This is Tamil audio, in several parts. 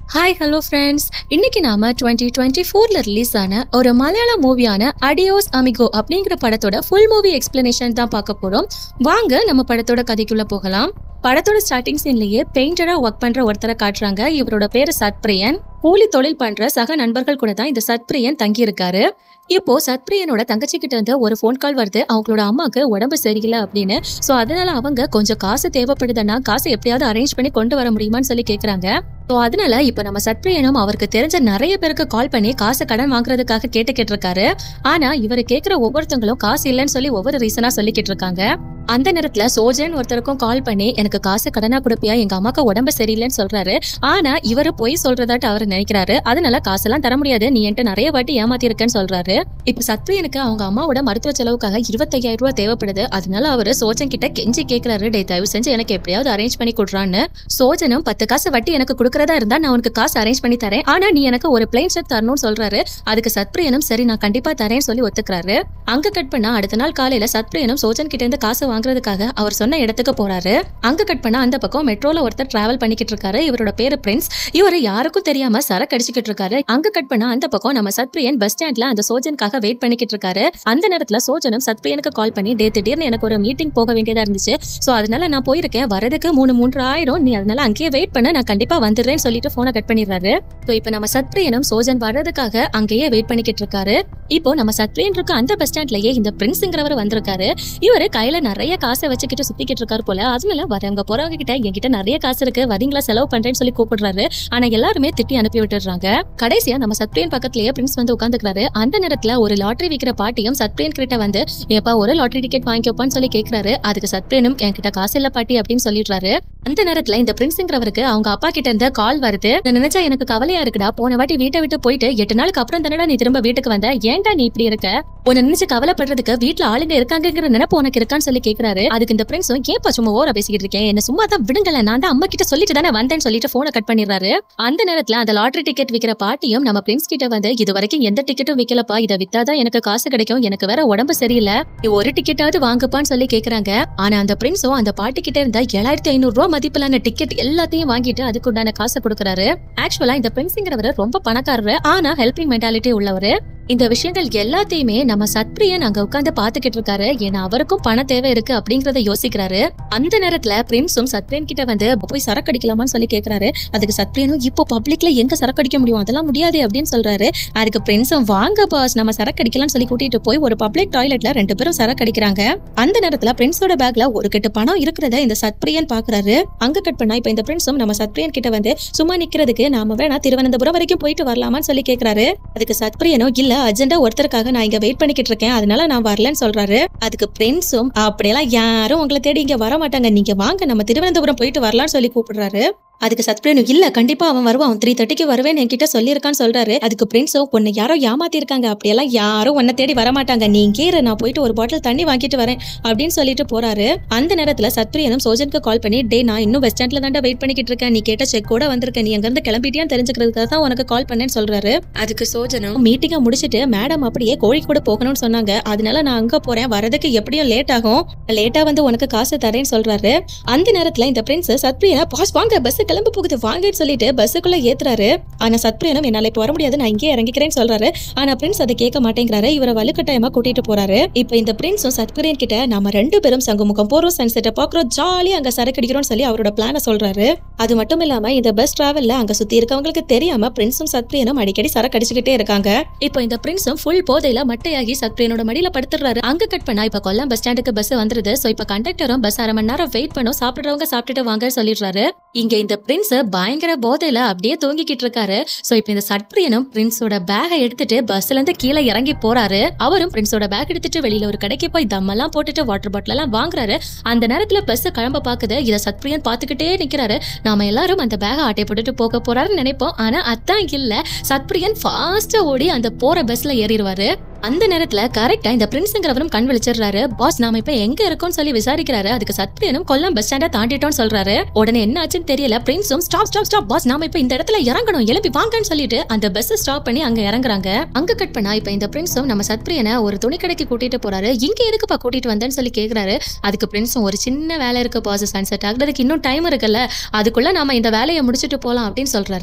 ஹாய் ஹலோ ஃப்ரெண்ட்ஸ் இன்னைக்கு நாம டுவெண்ட்டி டுவெண்ட்டி ஃபோர்ல ரிலீஸ் ஆன ஒரு மலையாள மூவியான அடியோஸ் அமிகோ அப்படிங்கிற படத்தோட ஃபுல் மூவி எக்ஸ்பிளனேஷன் தான் பார்க்க போறோம் வாங்க நம்ம படத்தோட கதைக்குள்ள போகலாம் படத்தோட ஸ்டார்டிங் சீன்லயே பெயிண்டரா ஒர்க் பண்ற ஒருத்தரை காட்டுறாங்க இவரோட பேரு சத்பிரியன் கூலி தொழில் பண்ற சக நண்பர்கள் கூட தான் இந்த சத்பிரியன் தங்கி இருக்காரு இப்போ சத்பிரியனோட தங்கச்சி கிட்ட இருந்து ஒரு ஃபோன் கால் வருது அவங்களோட அம்மாக்கு உடம்பு சரியில்லை அப்படின்னு சோ அதனால அவங்க கொஞ்சம் காசு தேவைப்படுதுன்னா காசு எப்படியாவது அரேஞ்ச் பண்ணி கொண்டு வர முடியுமான்னு சொல்லி கேக்குறாங்க ஸோ அதனால இப்ப நம்ம சத்பிரியனும் அவருக்கு தெரிஞ்ச நிறைய பேருக்கு கால் பண்ணி காசு கடன் வாங்குறதுக்காக கேட்டுக்கிட்டு இருக்காரு ஆனா இவர் கேக்குற ஒவ்வொருத்தங்களும் காசு இல்லைன்னு சொல்லி ஒவ்வொரு ரீசனா சொல்லிக்கிட்டு இருக்காங்க அந்த நேரத்துல சோஜன் ஒருத்தருக்கும் கால் பண்ணி எனக்கு காசு கடனா கொடுப்பியா எங்க அம்மாக்கு உடம்பு சரியில்லைன்னு சொல்றாரு ஆனா இவரு போய் சொல்றதாட்டு அவர் நினைக்கிறாரு அதனால காசெல்லாம் தர முடியாது நீ என்கிட்ட நிறைய வாட்டி ஏமாத்திருக்கேன்னு சொல்றாரு இப்ப சத்ரியனுக்கு அவங்க அம்மாவோட மருத்துவ செலவுக்காக இருபத்தையாயிரம் ரூபாய் தேவைப்படுது அதனால அவரு சோஜன் கிட்ட கெஞ்சி கேக்குறாரு டே தயவு செஞ்சு எனக்கு எப்படியாவது அரேஞ்ச் பண்ணி கொடுறான்னு சோஜனும் பத்து காசு வட்டி எனக்கு கொடுக்கறதா இருந்தா நான் உனக்கு காசு அரேஞ்ச் பண்ணி தரேன் ஆனா நீ எனக்கு ஒரு பிளைன் ஷர்ட் தரணும்னு சொல்றாரு அதுக்கு சத்பிரியனும் சரி நான் கண்டிப்பா தரேன்னு சொல்லி ஒத்துக்கிறாரு அங்க கட் பண்ணா அடுத்த நாள் காலையில சத்பிரியனும் சோஜன் கிட்ட இருந்து காசு வாங்குறதுக்காக அவர் சொன்ன இடத்துக்கு போறாரு அங்க கட் பண்ணா அந்த பக்கம் மெட்ரோல ஒருத்தர் டிராவல் பண்ணிக்கிட்டு இருக்காரு இவரோட பேரு பிரின்ஸ் இவரு யாருக்கும் தெரியாம சரக்கு அடிச்சுக்கிட்டு இருக்காரு அங்க கட் பண்ணா அந்த பக்கம் நம்ம சத்பிரியன் பஸ் ஸ்டாண்ட்ல அந்த சோஜனுக்காக வெயிட் பண்ணிக்கிட்டு இருக்காரு அந்த நேரத்துல சோஜனும் சத்பிரியனுக்கு கால் பண்ணி டே திடீர்னு எனக்கு ஒரு மீட்டிங் போக வேண்டியதா இருந்துச்சு சோ அதனால நான் போயிருக்கேன் வரதுக்கு மூணு மூன்று ஆயிரம் நீ அதனால அங்கேயே வெயிட் பண்ண நான் கண்டிப்பா வந்துடுறேன்னு சொல்லிட்டு போனை கட் பண்ணிடுறாரு சோ இப்போ நம்ம சத்பிரியனும் சோஜன் வர்றதுக்காக அங்கேயே வெயிட் பண்ணிக்கிட்டு இருக்காரு இப்போ நம்ம சத்ரியன் இருக்க அந்த பஸ் ஸ்டாண்ட்லயே இந்த பிரின்ஸ்ங்கிறவர் வந்திருக்காரு இவரு கையில நிறைய காசை வச்சுக்கிட்டு சுத்திக்கிட்டு இருக்காரு போல அதனால வரவங்க போறவங்க கிட்ட என்கிட்ட நிறைய காசு இருக்கு வரீங்களா செலவு பண்றேன்னு சொல்லி கூப்பிடுறாரு ஆனா எல்லாருமே திட்டி அனுப்பி விட்டுறாங்க கடைசியா நம்ம சத்ரியன் பக்கத்துலயே பிரின்ஸ் வந்து உட்காந்துக்கிறாரு அந்த நேரத்துல ஒரு லாட்டரி விக்கிற பாட்டியும் சத்ரியன் கிட்ட வந்து ஏப்பா ஒரு லாட்டரி டிக்கெட் வாங்கிக்கோப்பான்னு சொல்லி கேக்குறாரு அதுக்கு சத்ரியனும் என்கிட்ட காசு இல்ல பாட்டி அப்படின்னு சொல்லிடுறாரு அந்த நேரத்துல இந்த பிரின்ஸ்ங்கிறவருக்கு அவங்க அப்பா கிட்ட இருந்து கால் வருது இதை நினைச்சா எனக்கு கவலையா இருக்குடா போன வாட்டி வீட்டை விட்டு போயிட்டு எட்டு நாளுக்கு அப்புறம் தானடா நீ திரும்ப வீட்டுக்கு வந்த ஏன்டா நீ இப்படி இருக்க உன்னை நினைச்சு கவலைப்படுறதுக்கு வீட்டுல ஆளுங்க இருக்காங்கிற நினைப்பு உனக்கு இருக்கான்னு சொல்லி கேக்குறாரு அதுக்கு இந்த பிரின்ஸும் ஏப்பா சும்மா ஓர பேசிக்கிட்டு இருக்கேன் என்ன சும்மா தான் விடுங்கல நான் தான் அம்மா கிட்ட சொல்லிட்டு தானே வந்தேன்னு சொல்லிட்டு போனை கட் பண்ணிடுறாரு அந்த நேரத்துல அந்த லாட்டரி டிக்கெட் விக்கிற பாட்டியும் நம்ம பிரின்ஸ் கிட்ட வந்து இது வரைக்கும் எந்த டிக்கெட்டும் விக்கலப்பா இதை வித்தாதான் எனக்கு காசு கிடைக்கும் எனக்கு வேற உடம்பு சரியில்லை நீ ஒரு டிக்கெட்டாவது வாங்குப்பான்னு சொல்லி கேக்குறாங்க ஆனா அந்த பிரின்ஸும் அந்த பாட்டி கிட்ட இருந்த ஏழாயிரத்தி ஐநூறு ரூபாய் மதிப்பிலான டிக்கெட் எல்லாத்தையும் வாங்கிட்டு அதுக்கு உண்டான காசை கொடுக்குறாரு ஆக்சுவலா இந்த பிரின்ஸுங்கிறவர் ரொம்ப பணக்காரரு ஆனா ஹெல்பிங் மென்டாலிட்டி உள்ளவரு இந்த விஷயங்கள் எல்லாத்தையுமே நம்ம சத்பிரியன் அங்க உட்கார்ந்து பாத்துக்கிட்டு இருக்காரு ஏன்னா அவருக்கும் பண தேவை இருக்கு அப்படிங்கறத யோசிக்கிறாரு அந்த நேரத்துல பிரின்ஸும் சத்ரியன் கிட்ட வந்து போய் சரக்கு அடிக்கலாமான்னு சொல்லி கேக்குறாரு அதுக்கு சத்ரியனும் இப்போ பப்ளிக்ல எங்க சரக்கு அடிக்க முடியும் அதெல்லாம் முடியாது அப்படின்னு சொல்றாரு அதுக்கு பிரின்ஸும் வாங்க பாஸ் நம்ம சரக்கு அடிக்கலாம்னு சொல்லி கூட்டிட்டு போய் ஒரு பப்ளிக் டாய்லெட்ல ரெண்டு பேரும் சரக்கு அடிக்கிறாங்க அந்த நேரத்துல பிரின்ஸோட பேக்ல ஒரு கட்டு பணம் இருக்கிறத இந்த சத்பிரியன் பாக்குறாரு அங்க கட் பண்ணா இப்ப இந்த பிரின்ஸும் நம்ம சத்பிரியன் கிட்ட வந்து சும்மா நிக்கிறதுக்கு நாம வேணா திருவனந்தபுரம் வரைக்கும் போயிட்டு வரலாமான்னு சொல்லி கேக்குறாரு அதுக்கு சத்பிரியனும் இல்ல அர்ஜென்டா ஒருத்தருக்காக நான் இங்க வெயிட் பண்ணிக்கிட்டு இருக்கேன் அதனால நான் வரலன்னு சொல்றாரு அதுக்கு பிரின்ஸும் அப்படியெல்லாம் யாரும் உங்களை தேடி இங்க வர மாட்டாங்க நீங்க வாங்க நம்ம திருவனந்தபுரம் போயிட்டு வரலாம்னு சொல்லி கூப்பிடுறாரு அதுக்கு சத்பிரியனு இல்ல கண்டிப்பா அவன் வருவான் த்ரீ தேர்ட்டிக்கு வருவேன் என்கிட்ட சொல்லியிருக்கான்னு சொல்றாரு அதுக்கு பிரின்ஸோ உன்னை யாரோ ஏமாத்திருக்காங்க அப்படியெல்லாம் யாரும் உன்னை தேடி வர மாட்டாங்க நீ இங்கே இரு, நான் போயிட்டு ஒரு பாட்டில் தண்ணி வாங்கிட்டு வரேன் அப்படின்னு சொல்லிட்டு போறாரு அந்த நேரத்துல சத்ரியனும் சோஜனுக்கு கால் பண்ணி டே நான் இன்னும் பஸ் ஸ்டாண்ட்ல தாண்டா வெயிட் பண்ணிக்கிட்டு இருக்கேன் நீ கேட்ட செக் கூட வந்திருக்க நீ அங்க இருந்து கிளம்பிட்டியான்னு தெரிஞ்சுக்கிறதுக்காக தான் உனக்கு கால் பண்ணேன்னு சொல்றாரு அதுக்கு சோஜனும் மீட்டிங்கை முடிச்சிட்டு மேடம் அப்படியே கோழிக்கூட போகணும்னு சொன்னாங்க அதனால நான் அங்க போறேன் வரதுக்கு எப்படியும் லேட் ஆகும் லேட்டா வந்து உனக்கு காசு தரேன்னு சொல்றாரு அந்த நேரத்துல இந்த பிரின்ஸ் சத்பிரியனா பாஸ் வாங்க பஸ் கிளம்ப போகுது வாங்கன்னு சொல்லிட்டு பஸ்ஸுக்குள்ள ஏத்துறாரு ஆனா சத்பிரியனும் என்னால இப்ப வர முடியாது நான் இங்கே இறங்கிக்கிறேன்னு சொல்றாரு ஆனா பிரின்ஸ் அதை கேட்க மாட்டேங்கிறாரு இவரை வலுக்கட்டாயமா கூட்டிட்டு போறாரு இப்ப இந்த பிரின்ஸும் சத்பிரியன் கிட்ட நாம ரெண்டு பேரும் சங்குமுகம் போறோம் சன்செட்டை பாக்குறோம் ஜாலியா அங்க சரக்கு அடிக்கிறோம்னு சொல்லி அவரோட பிளான சொல்றாரு அது மட்டும் இல்லாம இந்த பஸ் டிராவல்ல அங்க சுத்தி இருக்கவங்களுக்கு தெரியாம பிரின்ஸும் சத்பிரியனும் அடிக்கடி சரக்கு அடிச்சுக்கிட்டே இருக்காங்க இப்போ இந்த பிரின்ஸும் ஃபுல் போதையில மட்டையாகி சத்பிரியனோட மடியில படுத்துறாரு அங்க கட் பண்ணா இப்ப கொல்லம் பஸ் ஸ்டாண்டுக்கு பஸ் வந்துருது சோ இப்ப கண்டக்டரும் பஸ் அரை மணி நேரம் வெயிட் பண்ணும் சாப்பிடுறவங்க சாப்பிட்டுட்டு வாங்க சொல்லிடுறாரு இங்க இந்த பிரின்ஸ் பயங்கர போதையில அப்படியே தூங்கிக்கிட்டு இருக்காரு சோ இப்ப இந்த சட்பிரியனும் பிரின்ஸோட பேகை எடுத்துட்டு பஸ்ல இருந்து கீழே இறங்கி போறாரு அவரும் பிரின்ஸோட பேக் எடுத்துட்டு வெளியில ஒரு கடைக்கு போய் தம்மெல்லாம் போட்டுட்டு வாட்டர் பாட்டில் எல்லாம் வாங்குறாரு அந்த நேரத்துல பஸ் கிளம்ப பாக்குது இத சத்பிரியன் பாத்துக்கிட்டே நிக்கிறாரு நாம எல்லாரும் அந்த பேகை ஆட்டை போட்டுட்டு போக போறாருன்னு நினைப்போம் ஆனா அதான் இல்ல சத்பிரியன் ஃபாஸ்டா ஓடி அந்த போற பஸ்ல ஏறிடுவாரு அந்த நேரத்துல கரெக்டா இந்த பிரின்ஸ்ங்கிறவரும் கண் விழிச்சிடுறாரு பாஸ் நாம இப்ப எங்க இருக்கோம்னு சொல்லி விசாரிக்கிறாரு அதுக்கு சத்பிரியனும் கொல்லம் பஸ் ஸ்டாண்ட தாண்டிட்டோம்னு சொல்றாரு உடனே என்ன ஆச்சுன்னு தெரியல பிரின்ஸும் ஸ்டாப் ஸ்டாப் ஸ்டாப் பாஸ் நாம இப்ப இந்த இடத்துல இறங்கணும் எழுப்பி வாங்கன்னு சொல்லிட்டு அந்த பஸ் ஸ்டாப் பண்ணி அங்க இறங்குறாங்க அங்க கட் பண்ணா இப்ப இந்த பிரின்ஸும் நம்ம சத்பிரியனை ஒரு துணி கடைக்கு கூட்டிட்டு போறாரு இங்க எதுக்குப்பா கூட்டிட்டு வந்தேன்னு சொல்லி கேக்குறாரு அதுக்கு பிரின்ஸும் ஒரு சின்ன வேலை இருக்கு பாஸ் சன்செட் ஆகுறதுக்கு இன்னும் டைம் இருக்குல்ல அதுக்குள்ள நாம இந்த வேலையை முடிச்சுட்டு போலாம் அப்படின்னு சொல்றாரு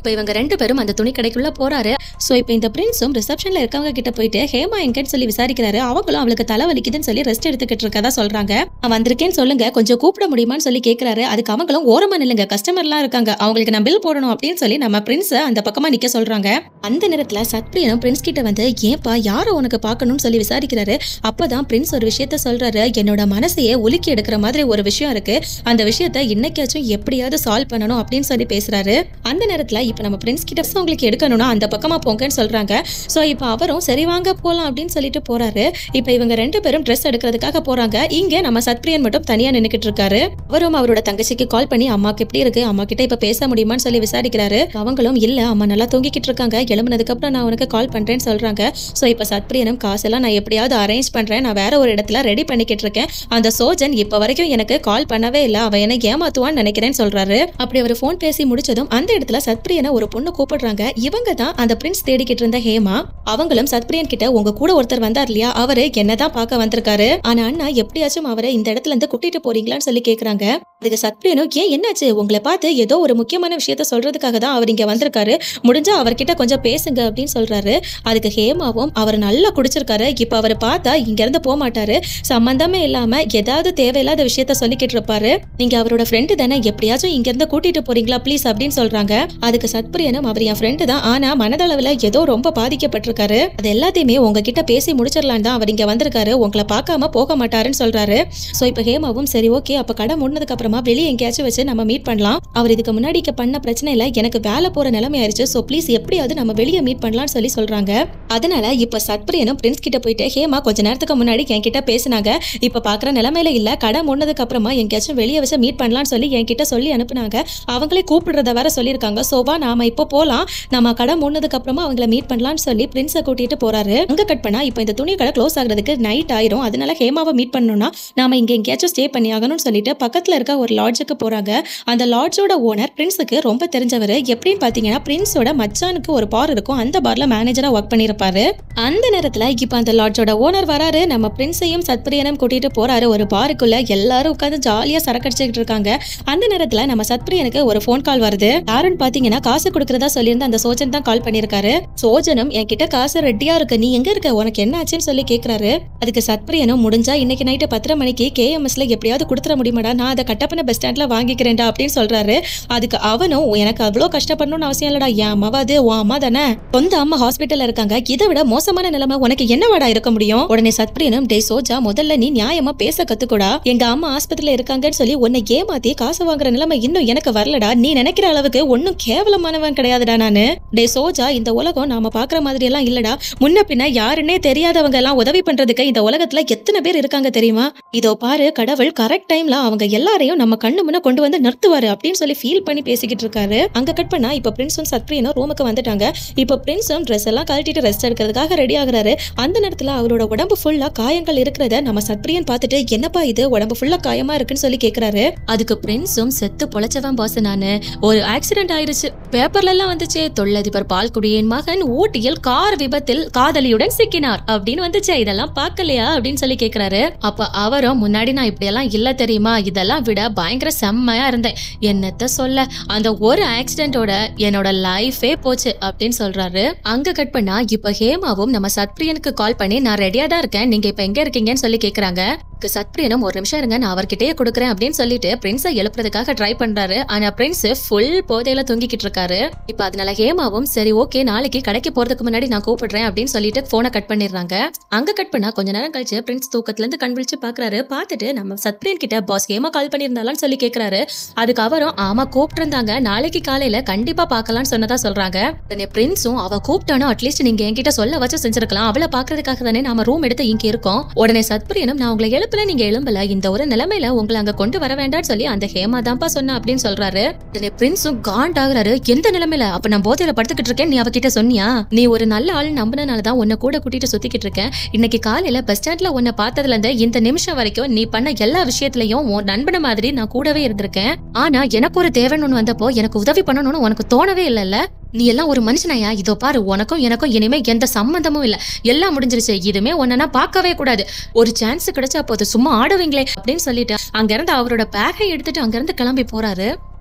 இப்போ இவங்க ரெண்டு பேரும் அந்த துணி கடைக்குள்ள போறாரு ஸோ இப்போ இந்த பிரின்ஸும் ரிசப்ஷன்ல இருக்கவங்க கிட்ட போயிட்டு ஹேமா எங்கன்னு சொல்லி விசாரிக்கிறாரு அவங்களும் அவளுக்கு தலை வலிக்குதுன்னு சொல்லி ரெஸ்ட் எடுத்துக்கிட்டு இருக்கதா சொல்றாங்க நான் வந்திருக்கேன்னு சொல்லுங்க கொஞ்சம் கூப்பிட முடியுமான்னு சொல்லி கேட்கறாரு அதுக்கு அவங்களும் ஓரமா நில்லுங்க கஸ்டமர்லாம் இருக்காங்க அவங்களுக்கு நான் பில் போடணும் அப்படின்னு சொல்லி நம்ம பிரின்ஸ் அந்த பக்கமா நிக்க சொல்றாங்க அந்த நேரத்துல சத்பிரியனும் பிரின்ஸ் கிட்ட வந்து ஏன்பா யாரை உனக்கு பார்க்கணும்னு சொல்லி விசாரிக்கிறாரு அப்பதான் பிரின்ஸ் ஒரு விஷயத்த சொல்றாரு என்னோட மனசையே உலுக்கி எடுக்கிற மாதிரி ஒரு விஷயம் இருக்கு அந்த விஷயத்த இன்னைக்காச்சும் எப்படியாவது சால்வ் பண்ணணும் அப்படின்னு சொல்லி பேசுறாரு அந்த நேரத்துல இப்ப நம்ம பிரின்ஸ் கிட்ட உங்களுக்கு எடுக்கணும்னா அந்த பக்கமா போங்கன்னு சொல்றாங்க ஸோ இப்போ அவரும் சரி வாங்க போலாம் அப்படின்னு சொல்லிட்டு போறாரு இப்போ இவங்க ரெண்டு பேரும் ட்ரெஸ் எடுக்கிறதுக்காக போறாங்க இங்க நம்ம சத்பிரியன் மட்டும் தனியா நின்னுக்கிட்டு இருக்காரு அவரும் அவரோட தங்கச்சிக்கு கால் பண்ணி அம்மாக்கு எப்படி இருக்கு அம்மா கிட்ட இப்ப பேச முடியுமான்னு சொல்லி விசாரிக்கிறாரு அவங்களும் இல்ல அம்மா நல்லா தூங்கிக்கிட்டு இருக்காங்க எழும்புனதுக்கு அப்புறம் நான் உனக்கு கால் பண்றேன்னு சொல்றாங்க ஸோ இப்போ சத்பிரியனும் காசெல்லாம் நான் எப்படியாவது அரேஞ்ச் பண்றேன் நான் வேற ஒரு இடத்துல ரெடி பண்ணிக்கிட்டு இருக்கேன் அந்த சோஜன் இப்போ வரைக்கும் எனக்கு கால் பண்ணவே இல்லை அவன் என்ன ஏமாத்துவான்னு நினைக்கிறேன்னு சொல்றாரு அப்படி அவர் ஃபோன் பேசி முடிச்சதும் அந்த இடத்துல சத்பிரியனை ஒரு பொண்ணு கூப்பிடுறாங்க இவங்க தான் அந்த பிரின்ஸ் தேடிக்கிட்டு இருந்த ஹேமா அவங்களும் சத்பிரியன் கிட்ட உங்க கூட ஒருத்தர் வந்தார் இல்லையா அவரு என்னதான் பார்க்க வந்திருக்காரு ஆனா அண்ணா எப்படியாச்சும் அவரை இந்த இடத்துல இருந்து கூட்டிட்டு போறீங்களான்னு சொல்லி கேக்குறாங்க அதுக்கு சத்பிரியனும் ஏன் என்னாச்சு உங்களை பார்த்து ஏதோ ஒரு முக்கியமான விஷயத்த சொல்றதுக்காக தான் அவர் இங்க வந்திருக்காரு முடிஞ்சா அவர்கிட்ட கொஞ்சம் பேசுங்க அப்படின்னு சொல்றாரு அதுக்கு ஹேமாவும் அவர் நல்லா குடிச்சிருக்காரு இப்ப அவர் பார்த்தா இங்க இருந்து போக மாட்டாரு சம்பந்தமே இல்லாம ஏதாவது தேவையில்லாத விஷயத்த சொல்லிக்கிட்டு இருப்பாரு நீங்க அவரோட ஃப்ரெண்டு தானே எப்படியாச்சும் இங்க இருந்து கூட்டிட்டு போறீங்களா ப்ளீஸ் அப்படின்னு சொல்றாங்க அதுக்கு சத்பிரியனும் அவர் என் ஃப்ரெண்டு தான் ஆனா மனதளவுல ஏதோ ரொம்ப பாதிக்கப்பட்டிருக்காரு அது எல்லாத்தையுமே உங்ககிட்ட பேசி முடிச்சிடலாம் தான் அவர் இங்க வந்திருக்காரு உங்களை பார்க்காம போக மாட்டாருன்னு சொல்றாரு சோ இப்போ ஹேமாவும் சரி ஓகே அப்ப கடை மூடினதுக்கு அப்புறமா வெளியே எங்கேயாச்சும் வச்சு நம்ம மீட் பண்ணலாம் அவர் இதுக்கு முன்னாடி இங்க பண்ண பிரச்சனை இல்ல எனக்கு வேலை போற நிலைமை ஆயிருச்சு சோ ப்ளீஸ் எப்படியாவது நம்ம வெளியே மீட் பண்ணலாம்னு சொல்லி சொல்றாங்க அதனால இப்ப சத்பிரியனும் பிரின்ஸ் கிட்ட போயிட்டு ஹேமா கொஞ்ச நேரத்துக்கு முன்னாடி என்கிட்ட பேசினாங்க இப்ப பாக்குற நிலைமையில இல்ல கடை மூடினதுக்கு அப்புறமா எங்கேயாச்சும் வெளியே வச்சு மீட் பண்ணலாம்னு சொல்லி என்கிட்ட சொல்லி அனுப்புனாங்க அவங்களே கூப்பிடுறத வேற சொல்லியிருக்காங்க சோவா நாம இப்போ போலாம் நம்ம கடை மூடினதுக்கு அப்புறமா அவங்கள மீட் பண்ணலாம்னு சொல்லி பிரின்ஸை கூட்டிட்டு போறாரு அங்க கட் பண்ணா இப்போ இந்த துணி கடை க்ளோஸ் ஆகுறதுக்கு நைட் ஆயிரும் அதனால ஹேமாவை மீட் பண்ணணும்னா நாம இங்க எங்கேயாச்சும் ஸ்டே பண்ணி ஆகணும்னு சொல்லிட்டு பக்கத்துல இருக்க ஒரு லாட்ஜுக்கு போறாங்க அந்த லாட்ஜோட ஓனர் பிரின்ஸுக்கு ரொம்ப தெரிஞ்சவர் எப்படின்னு பாத்தீங்கன்னா பிரின்ஸோட மச்சானுக்கு ஒரு பார் இருக்கும் அந்த பார்ல மேனேஜரா ஒர்க் பண்ணியிருப்பாரு அந்த நேரத்துல இப்ப அந்த லாட்ஜோட ஓனர் வராரு நம்ம பிரின்ஸையும் சத்பிரியனும் கூட்டிட்டு போறாரு ஒரு பாருக்குள்ள எல்லாரும் உட்காந்து ஜாலியா சரக்கடிச்சுக்கிட்டு இருக்காங்க அந்த நேரத்துல நம்ம சத்பிரியனுக்கு ஒரு ஃபோன் கால் வருது யாருன்னு பாத்தீங்கன்னா காசு கொடுக்கறதா சொல்லியிருந்த அந்த சோஜன் தான் கால் பண்ணியிருக்காரு சோஜனும் என்கிட்ட காசு ரெடியா இருக்கு நீ எங்க இருக்க உனக்கு என்ன ஆச்சுன்னு சொல்லி கேக்குறாரு அதுக்கு சத்பிரியனும் முடிஞ்சா இன்னைக்கு நைட்டு பத்தரை மணிக்கு கேஎம்எஸ்ல எப்படியாவது கொடுத்துட முடியுமாடா நான் அதை கட்டப்பன பஸ் ஸ்டாண்ட்ல வாங்கிக்கிறேன்டா அப்படின்னு சொல்றாரு அதுக்கு அவனும் எனக்கு அவ்வளோ கஷ்டப்படணும்னு அவசியம் இல்லடா என் அம்மாவாது உன் அம்மா தானே சொந்த அம்மா ஹாஸ்பிட்டல்ல இருக்காங்க இதை விட மோசமான நிலைமை உனக்கு என்னவாடா இருக்க முடியும் உடனே சத்பிரியனும் டே சோஜா முதல்ல நீ நியாயமா பேச கத்துக்கூடா எங்க அம்மா ஆஸ்பத்திரியில இருக்காங்கன்னு சொல்லி உன்னை ஏமாத்தி காசு வாங்குற நிலைமை இன்னும் எனக்கு வரலடா நீ நினைக்கிற அளவுக்கு ஒன்னும் கேவலமானவன் கிடையாதுடா நானு டே சோஜா இந்த உலகம் நாம பாக்குற மாதிரி எல்லாம் இல்லடா முன்ன பின்ன யாருன்னே தெரியாதவங்க எல்லாம் உதவி பண்றதுக்கு இந்த உலகத்துல எத்தனை பேர் இருக்காங்க தெரியுமா இதோ பாரு கடவுள் கரெக்ட் டைம்ல அவங்க எல்லாரையும் நம்ம கண்ணு முன்ன கொண்டு வந்து நிறுத்துவாரு அப்படின்னு சொல்லி ஃபீல் பண்ணி பேசிக்கிட்டு இருக்காரு அங்க கட் பண்ணா இப்ப பிரின்ஸும் சத்ரியனும் ரூமுக்கு வந்துட்டாங்க இப்ப பிரின்ஸும் ட்ரெஸ் எல்லாம் கழட்டிட்டு ரெஸ்ட் எடுக்கிறதுக்காக ரெடி ஆகுறாரு அந்த நேரத்துல அவரோட உடம்பு ஃபுல்லா காயங்கள் இருக்கிறத நம்ம சத்ரியன் பார்த்துட்டு என்னப்பா இது உடம்பு ஃபுல்லா காயமா இருக்குன்னு சொல்லி கேக்குறாரு அதுக்கு பிரின்ஸும் செத்து பொழைச்சவன் பாஸ் நானு ஒரு ஆக்சிடென்ட் ஆயிருச்சு பேப்பர்ல எல்லாம் வந்துச்சு தொழிலதிபர் பால்குடியின் மகன் ஊட்டியில் கார் விபத்தில் காதலியுடன் சிக்கினார் அப்படின்னு வந்துச்சு இதெல்லாம் பார்க்கலையா அப்படின்னு சொல்லி கேக்குறாரு அப்ப அவரும் முன்னாடி நான் இப்படி எல்லாம் இல்ல தெரியுமா இதெல்லாம் விட பயங்கர செம்மையா இருந்தேன் என்னத்த சொல்ல அந்த ஒரு ஆக்சிடென்ட்டோட என்னோட லைஃபே போச்சு அப்படின்னு சொல்றாரு அங்க கட் பண்ணா இப்ப ஹேமாவும் நம்ம சத்பிரியனுக்கு கால் பண்ணி நான் ரெடியா தான் இருக்கேன் நீங்க இப்ப எங்க இருக்கீங்கன்னு சொல்லி கேக்குறாங்க இதுக்கு சத்பிரியனும் ஒரு நிமிஷம் இருங்க நான் அவர்கிட்டயே கொடுக்குறேன் அப்படின்னு சொல்லிட்டு பிரின்ஸை எழுப்புறதுக்காக ட்ரை பண்றாரு ஆனா பிரின்ஸ் ஃபுல் போதையில தூங்கிக்கிட்டு இருக்காரு இப்ப அதனால ஹேமாவும் சரி ஓகே நாளைக்கு கடைக்கு போறதுக்கு முன்னாடி நான் கூப்பிடுறேன் அப்படின்னு சொல்லிட்டு போனை கட் பண்ணிடுறாங்க அங்க கட் பண்ணா கொஞ்ச நேரம் கழிச்சு பிரின்ஸ் தூக்கத்துல இருந்து கண் விழிச்சு பாக்குறாரு பார்த்துட்டு நம்ம சத்பிரியன் கிட்ட பாஸ் ஹேமா கால் பண்ணியிருந்தாலான்னு சொல்லி கேக்குறாரு அதுக்கு அவரும் ஆமா கூப்பிட்டு நாளைக்கு காலையில கண்டிப்பா பார்க்கலாம்னு சொன்னதா சொல்றாங்க உடனே பிரின்ஸும் அவ கூப்பிட்டானோ அட்லீஸ்ட் நீங்க என்கிட்ட சொல்ல வச்சு செஞ்சிருக்கலாம் அவளை பாக்குறதுக்காக தானே நாம ரூம் எடுத்து இங்க இருக்கோம் உடனே சத்பிரியனும் நான் உங்களை எழுப்பல நீங்க எழும்பல இந்த ஒரு நிலைமையில உங்களை அங்க கொண்டு வர வேண்டாம்னு சொல்லி அந்த ஹேமா தான்ப்பா சொன்னா அப்படின்னு சொல்றாரு உடனே பிரின்ஸும் காண்ட் ஆகுறாரு எந்த நிலைமையில அப்ப நான் போதையில படுத்துக்கிட்டு இருக்கேன் நீ அவகிட்ட சொன்னியா நீ ஒரு நல்ல ஆள் நம்பினால தான் உன்னை கூட கூட்டிட்டு சுத்திக்கிட்டு இருக்கேன் இன்னைக்கு காலையில பஸ் ஸ்டாண்ட்ல உன்னை பார்த்ததுல இருந்து இந்த நிமிஷம் வரைக்கும் நீ பண்ண எல்லா விஷயத்திலயும் உன் நண்பன மாதிரி நான் கூடவே இருந்திருக்கேன் ஆனா எனக்கு ஒரு தேவைன்னு ஒண்ணு வந்தப்போ எனக்கு உதவி பண்ணணும்னு உனக்கு தோணவே இல்லைல்ல நீ எல்லாம் ஒரு மனுஷனாயா இதோ பாரு உனக்கும் எனக்கும் இனிமே எந்த சம்மந்தமும் இல்ல எல்லாம் முடிஞ்சிருச்சு இதுமே உன்ன பார்க்கவே கூடாது ஒரு சான்ஸ் கிடைச்சா போது சும்மா ஆடுவீங்களே அப்படின்னு சொல்லிட்டு அங்க இருந்து அவரோட பேக்கை எடுத்துட்டு அங்க இருந்து கிளம்பி போறாரு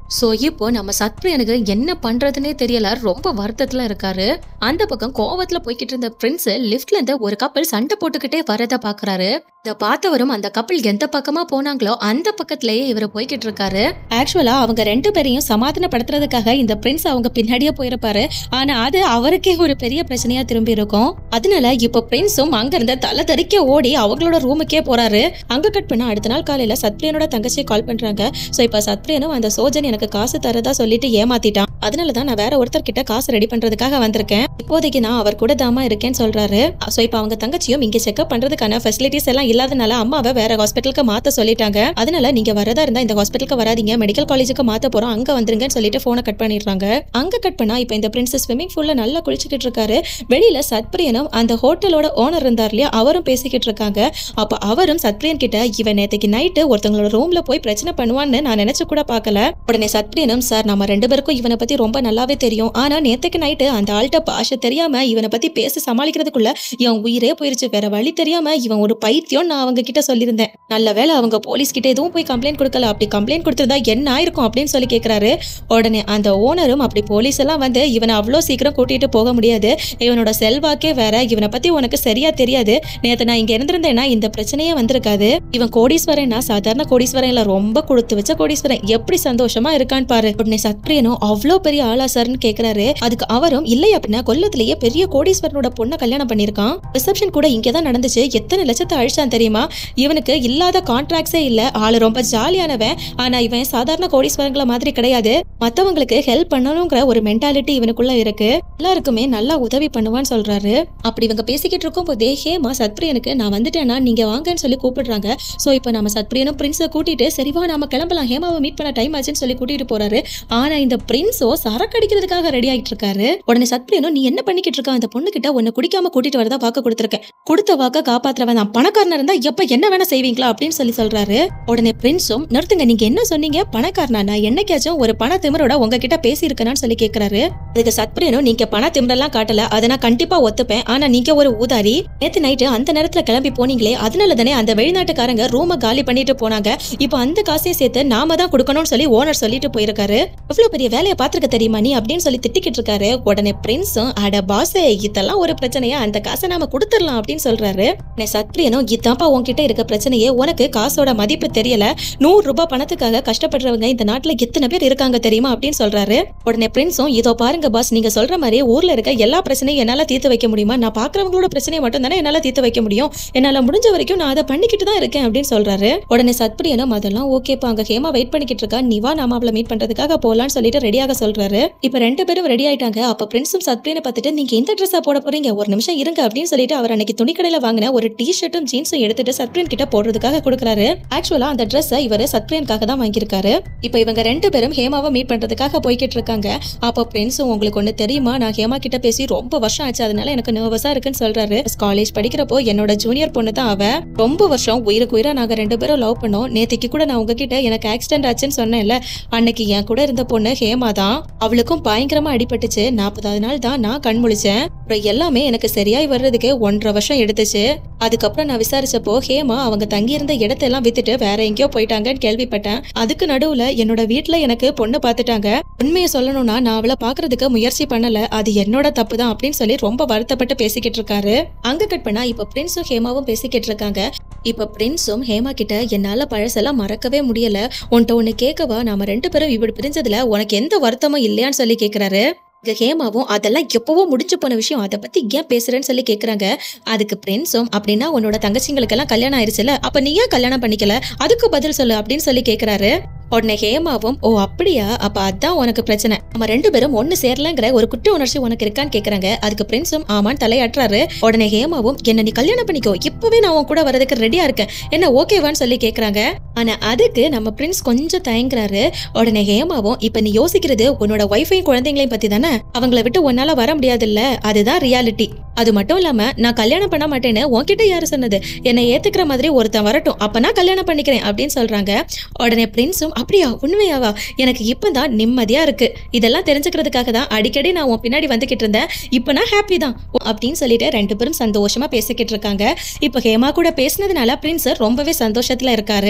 சோ இப்போ நம்ம சத்பிரியனுக்கு என்ன பண்றதுன்னே தெரியல ரொம்ப வருத்தத்துல இருக்காரு அந்த பக்கம் கோவத்துல போய்கிட்டு இருந்த பிரின்ஸ் லிஃப்ட்ல இருந்து ஒரு கப்பல் சண்டை போட்டுக்கிட்டே வரத பாக்குறாரு இத பார்த்தவரும் அந்த கப்பல் எந்த பக்கமா போனாங்களோ அந்த பக்கத்திலேயே இவர் போய்கிட்டு இருக்காரு ஆக்சுவலா அவங்க ரெண்டு பேரையும் சமாதானப்படுத்துறதுக்காக இந்த பிரின்ஸ் அவங்க பின்னாடியே போயிருப்பாரு ஆனா அது அவருக்கே ஒரு பெரிய பிரச்சனையா திரும்பி இருக்கும் அதனால இப்போ பிரின்ஸும் அங்க இருந்த தலை தெறிக்க ஓடி அவங்களோட ரூமுக்கே போறாரு அங்க கட் பண்ண அடுத்த நாள் காலையில சத்பிரியனோட தங்கச்சியை கால் பண்றாங்க சோ இப்ப சத்பிரியனும் அந்த சோஜன் எனக்கு காசு தரதா சொல்லிட்டு ஏமாத்திட்டான் அதனால தான் நான் வேற ஒருத்தர் கிட்ட காசு ரெடி பண்றதுக்காக வந்திருக்கேன் இப்போதைக்கு நான் அவர் கூட தாமா இருக்கேன்னு சொல்றாரு சோ இப்ப அவங்க தங்கச்சியும் இங்க செக்அப் பண்றதுக்கான ஃபெசிலிட்டிஸ் எல்லாம் இல்லாதனால அம்மாவை வேற ஹாஸ்பிட்டலுக்கு மாத்த சொல்லிட்டாங்க அதனால நீங்க வரதா இருந்தா இந்த ஹாஸ்பிட்டலுக்கு வராதீங்க மெடிக்கல் காலேஜுக்கு மாத்த போறோம் அங்க வந்துருங்கன்னு சொல்லிட்டு போனை கட் பண்ணிடுறாங்க அங்க கட் பண்ணா இப்ப இந்த பிரின்சஸ் ஸ்விம்மிங் பூல்ல நல்லா குளிச்சுக்கிட்டு இருக்காரு வெளியில சத்பிரியனும் அந்த ஹோட்டலோட ஓனர் இருந்தார் இல்லையா அவரும் பேசிக்கிட்டு இருக்காங்க அப்ப அவரும் சத்பிரியன் கிட்ட இவன் நேத்துக்கு நைட்டு ஒருத்தவங்களோட ரூம்ல போய் பிரச்சனை பண்ணுவான்னு நான் நினைச்சு கூட பார்க்கல உடனே சத்பிரியனும் சார் நம்ம ரெண்டு பேருக்கும் இவனை பத்தி ரொம்ப நல்லாவே தெரியும் ஆனா நேத்துக்கு நைட்டு அந்த ஆள்கிட்ட பாஷை தெரியாம இவனை பத்தி பேசி சமாளிக்கிறதுக்குள்ள இவன் உயிரே போயிருச்சு வேற வழி தெரியாம இவன் ஒரு பைத்தியம் நான் அவங்க கிட்ட சொல்லியிருந்தேன் நல்ல வேளை அவங்க போலீஸ் கிட்ட எதுவும் போய் கம்ப்ளைண்ட் கொடுக்கல அப்படி கம்ப்ளைண்ட் கொடுத்திருந்தா என்ன ஆயிருக்கும் அப்படின்னு சொல்லி கேக்குறாரு உடனே அந்த ஓனரும் அப்படி போலீஸ் எல்லாம் வந்து இவனை அவ்வளோ சீக்கிரம் கூட்டிட்டு போக முடியாது இவனோட செல்வாக்கே வேற இவனை பத்தி உனக்கு சரியா தெரியாது நேத்து நான் இங்க இருந்திருந்தேன்னா இந்த பிரச்சனையே வந்திருக்காது இவன் கோடீஸ்வரன்னா சாதாரண கோடீஸ்வரன் இல்ல ரொம்ப கொடுத்து வச்ச கோடீஸ்வரன் எப்படி சந்தோஷமா இருக்கான்னு பாரு உடனே சத்பிரியனும் அவ்வளோ பெரிய ஆளா சார்னு கேக்குறாரு அதுக்கு அவரும் இல்லை அப்படின்னா கொல்லத்திலேயே பெரிய கோடீஸ்வரனோட பொண்ணை கல்யாணம் பண்ணிருக்கான் ரிசப்ஷன் கூட இங்கே தான் நடந்துச்சு எத்தனை லட்சத்தை அழிச்சான் தெரியுமா இவனுக்கு இல்லாத கான்ட்ராக்ட்ஸே இல்ல ஆளு ரொம்ப ஜாலியானவன் ஆனா இவன் சாதாரண கோடீஸ்வரங்களை மாதிரி கிடையாது மத்தவங்களுக்கு ஹெல்ப் பண்ணணுங்கிற ஒரு மென்டாலிட்டி இவனுக்குள்ள இருக்கு எல்லாருக்குமே நல்லா உதவி பண்ணுவான்னு சொல்றாரு அப்படி இவங்க பேசிக்கிட்டு இருக்கும் போதே ஹேமா சத்பிரியனுக்கு நான் வந்துட்டேன்னா நீங்க வாங்கன்னு சொல்லி கூப்பிடுறாங்க சோ இப்போ நம்ம சத்பிரியனும் பிரின்ஸை கூட்டிட்டு சரிவா நாம கிளம்பலாம் ஹேமாவை மீட் பண்ண டைம் ஆச்சுன்னு சொல்லி கூட்டிட்டு போறாரு ஆனா இந்த பிரின்ஸோ சரக்கு அடிக்கிறதுக்காக ரெடி ஆயிட்டு இருக்காரு உடனே சத்பிரியனும் நீ என்ன பண்ணிக்கிட்டு இருக்க அந்த பொண்ணு கிட்ட உன்னை குடிக்காம கூட்டிட்டு வரதா வாக்கு கொடுத்துருக்கேன் கொடுத்த வாக்க காப்பாத்துறவன் நான் பணக்காரனா இருந்தா எப்ப என்ன வேணா செய்வீங்களா அப்படின்னு சொல்லி சொல்றாரு உடனே பிரின்ஸும் நிறுத்துங்க நீங்க என்ன சொன்னீங்க பணக்காரனா நான் என்னைக்காச்சும் ஒரு பண திமிரோட உங்ககிட்ட பேசியிருக்கேனான்னு சொல்லி கேக்குறாரு அதுக்கு சத்பிரியனும் நீங்க பண திமிரெல்லாம் காட்டல அதை நான் கண்டிப்பா ஒத்துப்பேன் ஆனா நீங்க ஒரு ஊதாரி நேத்து நைட்டு அந்த நேரத்துல கிளம்பி போனீங்களே அதனால தானே அந்த வெளிநாட்டுக்காரங்க ரூம காலி பண்ணிட்டு போனாங்க இப்போ அந்த காசையும் சேர்த்து நாம தான் கொடுக்கணும்னு சொல்லி ஓனர் சொல்லிட்டு போயிருக்காரு எவ்வளவு பெரிய வேலையை பாத்துருக்க தெரியுமா நீ அப்படின்னு சொல்லி திட்டிக்கிட்டு இருக்காரு உடனே பிரின்ஸும் அட பாசே இதெல்லாம் ஒரு பிரச்சனையா அந்த காசை நாம கொடுத்துடலாம் அப்படின்னு சொல்றாரு உடனே சத்ரியனும் இதான்ப்பா உன்கிட்ட இருக்க பிரச்சனையே உனக்கு காசோட மதிப்பு தெரியல நூறு ரூபாய் பணத்துக்காக கஷ்டப்படுறவங்க இந்த நாட்டுல எத்தனை பேர் இருக்காங்க தெரியுமா அப்படின்னு சொல்றாரு உடனே பிரின்ஸும் இதோ பாருங்க பாஸ் நீங்க சொல்ற மாதிரி ஊர்ல இருக்க எல்லா பிரச்சனையும் என்னால தீர்த்து வைக்க முடியுமா நான் பாக்குறவங்களோட பிரச்சனையை மட்டும் தானே என்னால தீர்த்து வைக்க முடியும் என்னால முடிஞ்ச வரைக்கும் நான் அதை பண்ணிக்கிட்டு தான் இருக்கேன் அப்படின்னு சொல்றாரு உடனே சத்பிரியனும் அதெல்லாம் ஓகேப்பா அங்க ஹேமா வெயிட் பண்ணிக்கிட்டு இருக்கா நீ வா நாம அவளை மீட் பண்றதுக்காக போலான்னு சொல்லிட்டு ரெடியாக சொல்றாரு இப்ப ரெண்டு பேரும் ரெடி ஆயிட்டாங்க அப்ப பிரின்ஸும் சத்பிரியனை பார்த்துட்டு நீங்க எந்த ட்ரெஸ்ஸா போட போறீங்க ஒரு நிமிஷம் இருங்க அப்படின்னு சொல்லிட்டு அவர் அன்னைக்கு துணிக்கடையில வாங்கின ஒரு டி ஷர்ட்டும் ஜீன்ஸும் எடுத்துட்டு சத்பிரியன் கிட்ட போடுறதுக்காக கொடுக்குறாரு ஆக்சுவலா அந்த ட்ரெஸ்ஸை இவர் சத்பிரியனுக்காக தான் வாங்கியிருக்காரு இப்ப இவங்க ரெண்டு பேரும் ஹேமாவை மீட் பண்றதுக்காக போய்கிட்டு இருக்காங்க அப்போ பிரின்ஸும் உங்களுக்கு ஒண்ணு தெரியுமா நான் ஹேமா கிட்ட பேசி ரொம்ப வருஷம் ஆச்சு அதனால எனக்கு நர்வஸா இருக்குன்னு சொல்றாரு காலேஜ் படிக்கிறப்போ என்னோட ஜூனியர் பொண்ணு தான் அவ ரொம்ப வருஷம் உயிருக்கு உயிரா நாங்க ரெண்டு பேரும் லவ் பண்ணோம் நேத்திக்கு கூட நான் உங்ககிட்ட எனக்கு ஆக்சிடென்ட் ஆச்சுன்னு சொன்னேன்ல அன்னைக்கு என் கூட இருந்த பொண்ணு ஹேமா தான் அவளுக்கும் பயங்கரமா அடிபட்டுச்சு நாற்பதாவது நாள் தான் நான் கண் முழிச்சேன் அப்புறம் எல்லாமே எனக்கு சரியாய் வர்றதுக்கு ஒன்றரை வருஷம் எடுத்துச்சு அதுக்கப்புறம் நான் விசாரிச்சப்போ ஹேமா அவங்க தங்கியிருந்த இடத்தெல்லாம் வித்துட்டு வேற எங்கேயோ போயிட்டாங்கன்னு கேள்விப்பட்டேன் அதுக்கு நடுவுல என்னோட வீட்ல எனக்கு பொண்ணு பார்த்துட்டாங்க உண்மையை சொல்லணும்னா நான் அவளை பாக்குறதுக்கு முயற்சி பண்ணல அது என்னோட தப்பு தான் அப்படின்னு சொல்லி ரொம்ப வருத்தப்பட்டு பேசிக்கிட்டு இருக்காரு அங்க கட் பண்ணா இப்ப பிரின்ஸும் ஹேமாவும் பேசிக்கிட்டு இருக்காங்க இப்ப பிரின்ஸும் ஹேமா கிட்ட என்னால பழசெல்லாம் மறக்கவே முடியல உன்கிட்ட ஒண்ணு கேட்கவா நாம ரெண்டு பேரும் இப்படி பிரிஞ்சதுல உனக்கு எந்த வருத்தமும் இல்லையான்னு சொல்லி கேக்குறாரு இங்க ஹேமாவும் அதெல்லாம் எப்பவோ முடிஞ்சு போன விஷயம் அதை பத்தி ஏன் பேசுறேன்னு சொல்லி கேக்குறாங்க அதுக்கு பிரின்ஸும் அப்படின்னா உன்னோட தங்கச்சிங்களுக்கெல்லாம் கல்யாணம் ஆயிருச்சுல அப்ப நீ ஏன் கல்யாணம் பண்ணிக்கல அதுக்கு பதில் சொல்லு அப்படின்னு சொல்லி கேக்குறாரு உடனே ஹேமாவும் ஓ அப்படியா அப்ப அதான் உனக்கு பிரச்சனை நம்ம ரெண்டு பேரும் ஒண்ணு சேரலங்கிற ஒரு குற்ற உணர்ச்சி உனக்கு இருக்கான்னு கேக்குறாங்க அதுக்கு பிரின்ஸும் ஆமான்னு தலையாட்டுறாரு உடனே ஹேமாவும் என்ன நீ கல்யாணம் பண்ணிக்கோ இப்பவே நான் உன் கூட வரதுக்கு ரெடியா இருக்கேன் என்ன ஓகேவான்னு சொல்லி கேக்குறாங்க ஆனா அதுக்கு நம்ம பிரின்ஸ் கொஞ்சம் தயங்குறாரு உடனே ஹேமாவும் இப்ப நீ யோசிக்கிறது உன்னோட ஒய்ஃபையும் குழந்தைங்களையும் பத்தி தானே அவங்கள விட்டு உன்னால வர முடியாதுல்ல அதுதான் ரியாலிட்டி அது மட்டும் இல்லாம நான் கல்யாணம் பண்ண மாட்டேன்னு உன்கிட்ட யாரு சொன்னது என்னை ஏத்துக்கிற மாதிரி ஒருத்தன் வரட்டும் அப்ப நான் கல்யாணம் பண்ணிக்கிறேன் அப்படின்னு சொல்றாங்க உடனே பிரின்ஸும் அப்படியா உண்மையாவா எனக்கு இப்பதான் நிம்மதியா இருக்கு இதெல்லாம் தெரிஞ்சுக்கிறதுக்காக தான் அடிக்கடி நான் உன் பின்னாடி வந்துகிட்டு இருந்தேன் இப்போ நான் ஹாப்பி தான் அப்படின்னு சொல்லிட்டு ரெண்டு பேரும் சந்தோஷமா பேசிக்கிட்டு இருக்காங்க இப்போ ஹேமா கூட பேசினதுனால பிரின்ஸ் ரொம்பவே சந்தோஷத்துல இருக்காரு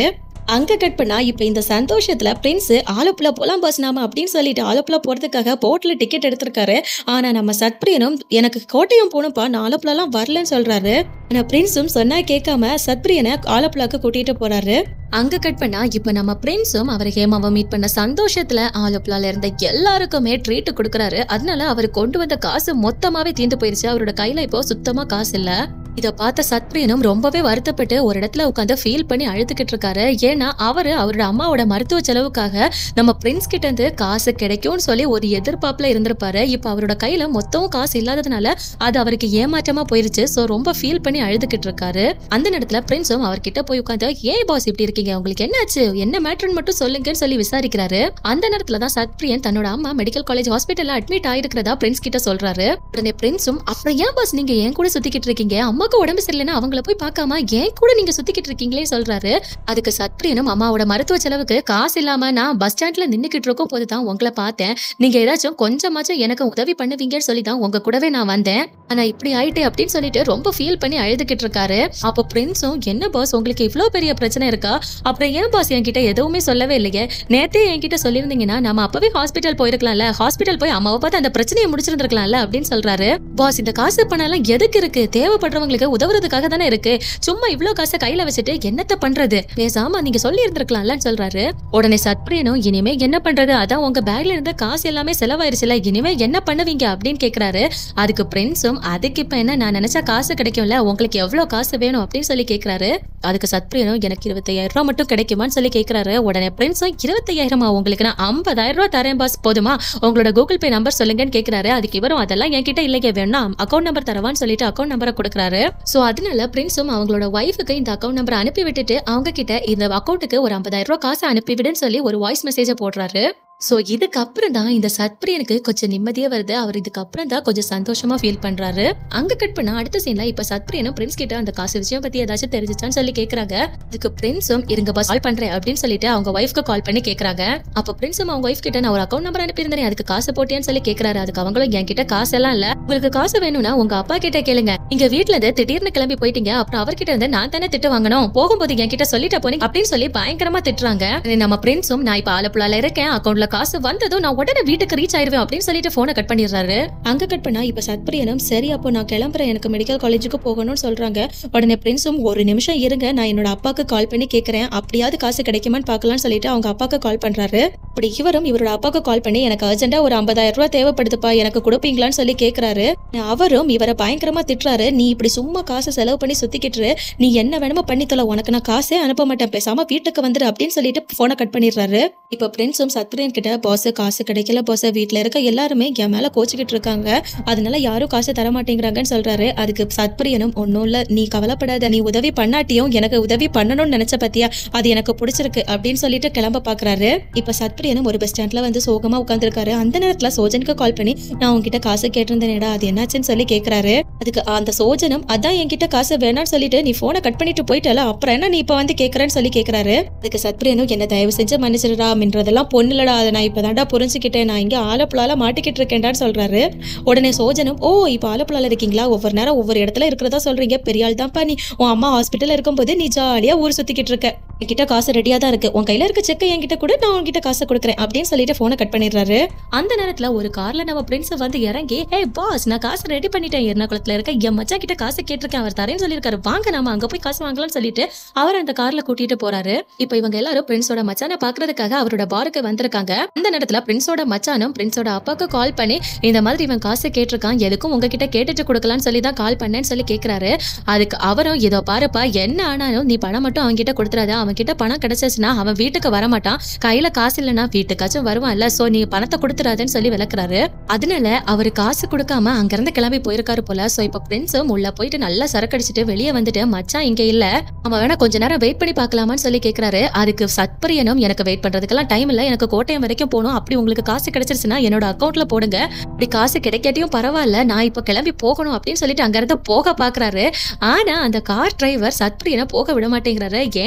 அங்க கட் பண்ணா இப்ப இந்த சந்தோஷத்துல பிரின்ஸ் ஆலப்புழா போலாம் பஸ் நாம அப்படின்னு சொல்லிட்டு ஆலப்புழா போறதுக்காக போட்ல டிக்கெட் எடுத்திருக்காரு ஆனா நம்ம சத்பிரியனும் எனக்கு கோட்டயம் போகணும்ப்பா நான் ஆலப்புழாலாம் வரலன்னு சொல்றாரு ஆனா பிரின்ஸும் சொன்னா கேட்காம சத்பிரியனை ஆலப்புழாக்கு கூட்டிட்டு போறாரு அங்க கட் பண்ணா இப்ப நம்ம பிரின்ஸும் அவர் ஹேமாவை மீட் பண்ண சந்தோஷத்துல ஆலப்புழால இருந்த எல்லாருக்குமே ட்ரீட் கொடுக்கறாரு அதனால அவர் கொண்டு வந்த காசு மொத்தமாவே தீர்ந்து போயிருச்சு அவரோட கையில இப்போ சுத்தமா காசு இல்ல இத பார்த்த சத்பிரியனும் ரொம்பவே வருத்தப்பட்டு ஒரு இடத்துல உட்காந்து ஃபீல் பண்ணி அழுதுகிட்டு இருக்காரு ஏன்னா அவரு அவரோட அம்மாவோட மருத்துவ செலவுக்காக நம்ம பிரின்ஸ் கிட்ட இருந்து காசு கிடைக்கும்னு சொல்லி ஒரு எதிர்பார்ப்புல இருந்திருப்பாரு இப்ப அவரோட கையில மொத்தம் காசு இல்லாததுனால அது அவருக்கு ஏமாற்றமா போயிருச்சு சோ ரொம்ப ஃபீல் பண்ணி அழுதுகிட்டு இருக்காரு அந்த நேரத்துல பிரின்ஸும் அவர்கிட்ட போய் உட்காந்து ஏன் பாஸ் இப்படி இருக்கீங்க உங்களுக்கு என்னாச்சு என்ன மேட்ருன்னு மட்டும் சொல்லுங்கன்னு சொல்லி விசாரிக்கிறாரு அந்த நேரத்துல தான் சத்பிரியன் தன்னோட அம்மா மெடிக்கல் காலேஜ் ஹாஸ்பிட்டல்ல அட்மிட் ஆயிருக்கிறதா பிரின்ஸ் கிட்ட சொல்றாரு உடனே பிரின்ஸும் அப்புறம் ஏன் பாஸ் நீங்க ஏன் கூட சுத்திக்கிட்டு இருக்கீங்க அம்மாக்கு உடம்பு சரியில்லைன்னா அவங்கள போய் பார்க்காம ஏன் கூட நீங்க சுத்திக்கிட்டு இருக்கீங்களே சொல்றாரு அதுக்கு சத்பிரியனும் அம்மாவோட மருத்துவ செலவுக்கு காசு இல்லாம நான் பஸ் ஸ்டாண்ட்ல நின்னுக்கிட்டு இருக்கும் போது தான் உங்களை பார்த்தேன் நீங்க ஏதாச்சும் கொஞ்சமாச்சும் எனக்கு உதவி பண்ணுவீங்கன்னு சொல்லி தான் உங்க கூடவே நான் வந்தேன் ஆனா இப்படி ஆயிட்டே அப்படின்னு சொல்லிட்டு ரொம்ப ஃபீல் பண்ணி அழுதுகிட்டு இருக்காரு அப்போ பிரின்ஸும் என்ன பாஸ் உங்களுக்கு இவ்ளோ பெரிய பிரச்சனை இருக்கா அப்புறம் ஏன் பாஸ் என்கிட்ட எதுவுமே சொல்லவே இல்லையே நேத்தே என்கிட்ட சொல்லியிருந்தீங்கன்னா நம்ம அப்பவே ஹாஸ்பிட்டல் போயிருக்கலாம்ல ஹாஸ்பிட்டல் போய் அம்மாவை பார்த்து அந்த பிரச்சனையை முடிச்சிருந்திருக்கலாம்ல அப்படின்னு சொல்றாரு பாஸ் இந்த காசு பணம் எல்லாம் எதுக்கு இருக்கு தேவைப்படுறவங்களுக்கு உதவுறதுக்காக தானே இருக்கு சும்மா இவ்ளோ காசை கையில வச்சுட்டு என்னத்த பண்றது பேசாம நீங்க சொல்லி இருந்திருக்கலாம்லன்னு சொல்றாரு உடனே சத்பிரியனும் இனிமே என்ன பண்றது அதான் உங்க பேக்ல இருந்த காசு எல்லாமே செலவாயிருச்சுல இனிமே என்ன பண்ணுவீங்க அப்படின்னு கேக்குறாரு அதுக்கு பிரின்ஸும் அதுக்கு இப்ப என்ன நான் நினைச்சா காசு கிடைக்கும்ல உங்களுக்கு எவ்வளவு காசு வேணும் அப்படின்னு சொல்லி கேக்குறாரு அதுக்கு சத்பிரியனும் எனக்கு இருபத்தையாயிரம் ரூபாய் மட்டும் கிடைக்குமான்னு சொல்லி கேக்குறாரு உடனே பிரின்ஸும் இருபத்தையாயிரமா உங்களுக்கு நான் ஐம்பதாயிரம் ரூபாய் தரேன் பாஸ் போதுமா உங்களோட கூகுள் பே நம்பர் சொல்லுங்கன்னு கேக்குறாரு அதுக்கு இவரும் அதெல்லாம் என்கிட்ட இல்லையே வேணா அக்கௌண்ட் நம்பர் தரவான்னு சொல்லிட்டு அக்கௌண்ட் நம்பரை கொடுக்குறாரு சோ அதனால பிரின்ஸும் அவங்களோட ஒய்ஃபுக்கு இந்த அக்கௌண்ட் நம்பரை அனுப்பி விட்டுட்டு அவங்க கிட்ட இந்த அக்கௌண்ட்டுக்கு ஒரு ஐம்பதாயிரம் ரூபாய் காசு அனுப்பி விடுன்னு சொல்லி ஒரு வாய்ஸ் மெசேஜ போடுறாரு சோ இதுக்கப்புறம் தான் இந்த சத்பிரியனுக்கு கொஞ்சம் நிம்மதியா வருது அவர் இதுக்கப்புறம் தான் கொஞ்சம் சந்தோஷமா ஃபீல் பண்றாரு அங்க கட் பண்ணா அடுத்த சீன்ல இப்ப சத்பிரியனும் பிரின்ஸ் கிட்ட அந்த காசு விஷயம் பத்தி ஏதாச்சும் தெரிஞ்சுச்சான்னு சொல்லி கேக்குறாங்க அதுக்கு பிரின்ஸும் இருங்க பஸ் கால் பண்றேன் அப்படின்னு சொல்லிட்டு அவங்க ஒய்ஃப்க்கு கால் பண்ணி கேக்குறாங்க அப்ப பிரின்ஸும் அவங்க ஒய்ஃப் கிட்ட நான் ஒரு அக்கௌண்ட் நம்பர் அனுப்பியிருந்தேன் அதுக்கு காசு போட்டேன்னு சொல்லி கேக்குறாரு அதுக்கு அவங்களும் என்கிட்ட காசு எல்லாம் இல்ல உங்களுக்கு காசு வேணும்னா உங்க அப்பா கிட்ட கேளுங்க இங்க வீட்ல இருந்து திடீர்னு கிளம்பி போயிட்டீங்க அப்புறம் அவர்கிட்ட இருந்து நான் தானே திட்டு வாங்கணும் போகும்போது என்கிட்ட சொல்லிட்ட போனீங்க அப்படின்னு சொல்லி பயங்கரமா திட்டுறாங்க நம்ம பிரின்ஸும் நான் இப்ப ஆலப்புழால இருக்கேன் அக்கௌண்ட்ல காசு வந்ததும் நான் உடனே வீட்டுக்கு ரீச் ஆயிருவேன் அப்படின்னு சொல்லிட்டு போனை கட் பண்ணிடுறாரு அங்க கட் பண்ணா இப்ப சத்பிரியனும் சரி அப்போ நான் கிளம்புறேன் எனக்கு மெடிக்கல் காலேஜுக்கு போகணும்னு சொல்றாங்க உடனே பிரின்ஸும் ஒரு நிமிஷம் இருங்க நான் என்னோட அப்பாக்கு கால் பண்ணி கேக்குறேன் அப்படியாவது காசு கிடைக்குமான்னு பார்க்கலாம்னு சொல்லிட்டு அவங்க அப்பாக்கு கால் பண்றாரு அப்படி இவரும் இவரோட அப்பாக்கு கால் பண்ணி எனக்கு அர்ஜென்ட்டா ஒரு ஐம்பதாயிரம் ரூபாய் தேவைப்படுதுப்பா எனக்கு கொடுப்பீங்களான்னு சொல்லி கேக்குறாரு அவரும் இவரை பயங்கரமா திட்டுறாரு நீ இப்படி சும்மா காசு செலவு பண்ணி சுத்திக்கிட்டு நீ என்ன வேணுமோ பண்ணி தொலை உனக்கு நான் காசே அனுப்ப மாட்டேன் பேசாம வீட்டுக்கு வந்துடு அப்படின்னு சொல்லிட்டு போனை கட் பண்ணிடுறாரு இப்ப பிரின்ஸும் சத்ரியன் கிட்ட பாஸ் காசு கிடைக்கல பாஸ் வீட்ல இருக்க எல்லாருமே என் மேல கோச்சிக்கிட்டு இருக்காங்க அதனால யாரும் காசு தர மாட்டேங்கிறாங்கன்னு சொல்றாரு அதுக்கு சத்பிரியனும் ஒன்றும் இல்ல நீ கவலைப்படாத நீ உதவி பண்ணாட்டியும் எனக்கு உதவி பண்ணணும்னு நினைச்ச பத்தியா அது எனக்கு பிடிச்சிருக்கு அப்படின்னு சொல்லிட்டு கிளம்ப பாக்குறாரு இப்ப சத்பிரியனும் ஒரு பஸ் ஸ்டாண்ட்ல வந்து சோகமா உட்காந்துருக்காரு அந்த நேரத்துல சோஜனுக்கு கால் பண்ணி நான் உன்கிட்ட காசு கேட்டிருந்தேனேடா அது என்னாச்சுன்னு சொல்லி கேக்குறாரு அதுக்கு அந்த சோஜனம் அதான் என்கிட்ட காசு வேணாம்னு சொல்லிட்டு நீ போனை கட் பண்ணிட்டு போயிட்டல அப்புறம் என்ன நீ இப்ப வந்து கேக்குறேன்னு சொல்லி கேக்குறாரு அதுக்கு சத்பிரியனும் என்ன தயவு செஞ்சு மன்னிச்சிடுடா மின்றதெல்லாம் பொண்ணுலடா அதை நான் இப்பதான்டா புரிஞ்சுக்கிட்டேன் நான் இங்க ஆலப்புழால மாட்டிக்கிட்டு இருக்கேன்டான்னு சொல்றாரு உடனே சோஜனம் ஓ இப்போ ஆலப்புழால இருக்கீங்களா ஒவ்வொரு நேரம் ஒவ்வொரு இடத்துல இருக்கிறதா சொல்றீங்க பெரிய ஆள் தான்ப்பா நீ உன் அம்மா ஹாஸ்பிட்டல்ல இருக்கும்போது நீ ஜாலியா ஊர் சுத்திக்கிட்டு இருக்க என்கிட்ட காசு ரெடியா தான் இருக்கு உன் கையில இருக்க செக்கை என்கிட்ட கூட நான் உன்கிட்ட காசு கொடுக்குறேன் அப்படின்னு சொல்லிட்டு போனை கட் பண்ணிடுறாரு அந்த நேரத்துல ஒரு கார்ல நம்ம பிரின்ஸ் வந்து இறங்கி ஹே பாஸ் நான் காசு ரெடி பண்ணிட்டேன் எர்ணாகுளத்துல இருக்க என் மச்சான் கிட்ட காசு கேட்டிருக்கேன் அவர் தரேன்னு சொல்லியிருக்காரு வாங்க நாம அங்க போய் காசு வாங்கலாம்னு சொல்லிட்டு அவர் அந்த கார்ல கூட்டிட்டு போறாரு இப்போ இவங்க எல்லாரும் பிரின்ஸோட மச்சானை பாக்குறதுக்காக அவரோட பாருக்கு வந்திருக்காங்க அந்த நேரத்துல பிரின்ஸோட மச்சானும் பிரின்ஸோட அப்பாக்கு கால் பண்ணி இந்த மாதிரி இவன் காசு கேட்டிருக்கான் எதுக்கும் உங்ககிட்ட கேட்டுட்டு கொடுக்கலாம்னு சொல்லி தான் கால் பண்ணேன்னு சொல்லி கேக்குறாரு அதுக்கு அவரும் இதோ பாருப்பா என்ன ஆனாலும் நீ பணம் மட்டும் அவன்கிட்ட கொடுத்துறாத அவன் கிட்ட பணம் கிடைச்சிச்சுன்னா அவன் வீட்டுக்கு வரமாட்டான் கையில காசு இல்லைன்னா வீட்டுக்காச்சும் வருவான்ல சோ நீ பணத்தை கொடுத்துறாதன்னு சொல்லி விளக்குறாரு அதனால அவரு காசு கொடுக்காம அங்கிருந்து கிளம்பி போயிருக்காரு போல சோ இப்ப பிரின்ஸும் உள்ள போயிட்டு நல்லா சரக்கடிச்சிட்டு வெளியே வந்துட்டு மச்சான் இங்க இல்ல அவன் வேணா கொஞ்ச நேரம் வெயிட் பண்ணி பார்க்கலாமான்னு சொல்லி கேக்குறாரு அதுக்கு சத்பிரியனும் எனக்கு வெயிட் பண்றதுக்கெல்லாம் டைம் இல்ல எனக்கு கோட்டயம் வரைக்கும் போகணும் அப்படி உங்களுக்கு காசு கிடைச்சிருச்சுன்னா என்னோட அக்கௌண்ட்ல போடுங்க அப்படி காசு கிடைக்காட்டியும் பரவாயில்ல நான் இப்போ கிளம்பி போகணும் அப்படின்னு சொல்லிட்டு அங்கிருந்து போக பாக்குறாரு ஆனா அந்த கார் டிரைவர் சத்பிரியனை போக விட மாட்டேங்கிறாரு ஏன்னு பாத்தீங்கன்னா